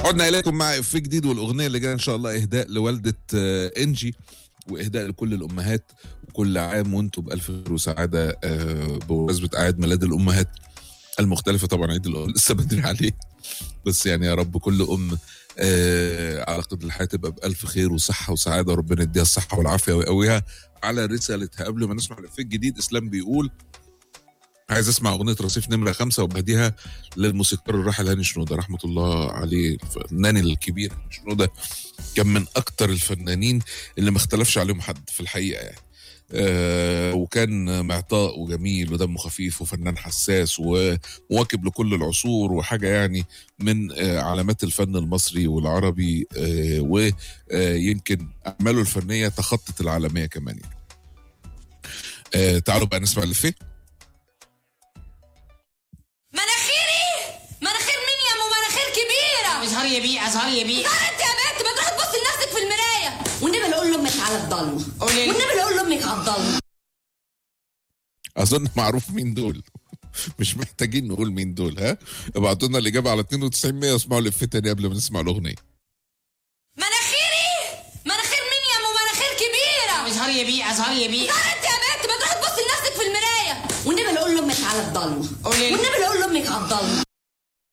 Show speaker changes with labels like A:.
A: عدنا اليكم مع افيه جديد والاغنيه اللي جايه ان شاء الله اهداء لوالده آه، انجي واهداء لكل الامهات وكل عام وانتم بالف خير وسعاده آه، بمناسبه اعياد ميلاد الامهات المختلفه طبعا عيد الام لسه بدري عليه بس يعني يا رب كل ام آه على قدر الحياه تبقى بالف خير وصحه وسعاده وربنا يديها الصحه والعافيه ويقويها على رسالتها قبل ما نسمع الافيه الجديد اسلام بيقول عايز اسمع اغنيه رصيف نمره خمسه وبهديها للموسيقار الراحل هاني شنوده رحمه الله عليه الفنان الكبير هاني شنوده كان من اكتر الفنانين اللي ما اختلفش عليهم حد في الحقيقه يعني آه وكان معطاء وجميل ودمه خفيف وفنان حساس ومواكب لكل العصور وحاجه يعني من آه علامات الفن المصري والعربي آه ويمكن اعماله الفنيه تخطت العالميه كمان يعني. آه تعالوا بقى نسمع الفيه
B: مناخيري مناخير مين يا ام مناخير كبيره
C: ازهر يا بيه ازهر يا بيه
B: ظهر انت يا بنت ما تروحي تبصي لنفسك في المرايه والنبي اللي اقول لامك على الضلمه
C: قولي لي.
B: والنبي اللي اقول لامك على الضلمه
A: اظن معروف مين دول مش محتاجين نقول مين دول ها ابعتوا لنا الاجابه على 92 100 واسمعوا الافيه تاني قبل ما نسمع الاغنيه
B: مناخيري مناخير مين يا ام مناخير كبيره
C: ازهر يا بيه ازهر يا بيه
B: ظهر انت يا بنت ما تروحي تبصي لنفسك في المرايه والنبي اللي اقول لامك على الضلمه
C: قولي لي.
B: والنبي اللي اقول لامك على الضلمه